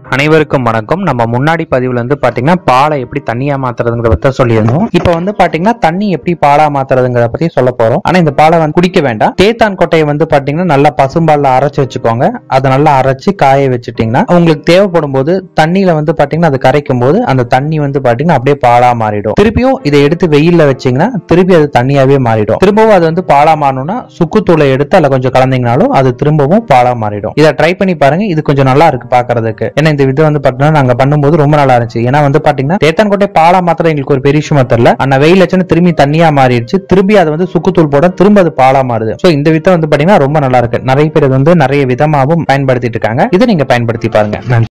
அனைவருக்கும் வணக்கம் நம்ம முன்னாடி பதிவுல வந்து பாத்தீங்கன்னா பாலை எப்படி தண்ணியா மாத்துறதுங்கிறத பத்தி சொல்லியிருந்தோம் இப்போ வந்து பாத்தீங்கன்னா தண்ணி எப்படி பாலா மாத்துறதுங்கிறத பத்தி சொல்ல போறோம் ஆனா இந்த பாலை வந்து குடிக்க வேண்டாம் தேத்தான் கொட்டையை வந்து பாத்தீங்கன்னா நல்லா பசும்பால்ல அரைச்சு வச்சுக்கோங்க அதை நல்லா அரைச்சு காய வச்சுட்டீங்கன்னா உங்களுக்கு தேவைப்படும் போது தண்ணியில வந்து பாத்தீங்கன்னா அது கரைக்கும் போது அந்த தண்ணி வந்து பாத்தீங்கன்னா அப்படியே பாலா மாறிடும் திருப்பியும் இதை எடுத்து வெயில்ல வச்சீங்கன்னா திருப்பி அது தண்ணியாவே மாறிடும் திரும்பவும் அது வந்து பாலா மாறணும்னா சுக்குத்தூளை எடுத்து அதில் கொஞ்சம் கலந்தீங்கனாலும் அது திரும்பவும் பாலா மாறிடும் இதை ட்ரை பண்ணி பாருங்க இது கொஞ்சம் நல்லா இருக்கு பாக்குறதுக்கு ஏன்னா இந்த இது வந்து பாத்தீங்கன்னா நாங்க பண்ணும்போது ரொம்ப நல்லா இருந்துச்சு ஏன்னா வந்து பாத்தீங்கன்னா தேத்தான்கோட்டை பாலா மாத்திரம் எங்களுக்கு ஒரு பெரிய விஷயமா தெரியல ஆனா வெயில் வச்சுன்னு திரும்பி தண்ணியா மாறிடுச்சு திரும்பி அது வந்து சுக்குத்தூள் போட திரும்ப அது பாலா மாறுது சோ இந்த வித்தை வந்து பாத்தீங்கன்னா ரொம்ப நல்லா இருக்கு நிறைய பேர் இது வந்து நிறைய விதமாகவும் பயன்படுத்திட்டு இருக்காங்க இதை நீங்க பயன்படுத்தி பாருங்க நன்றி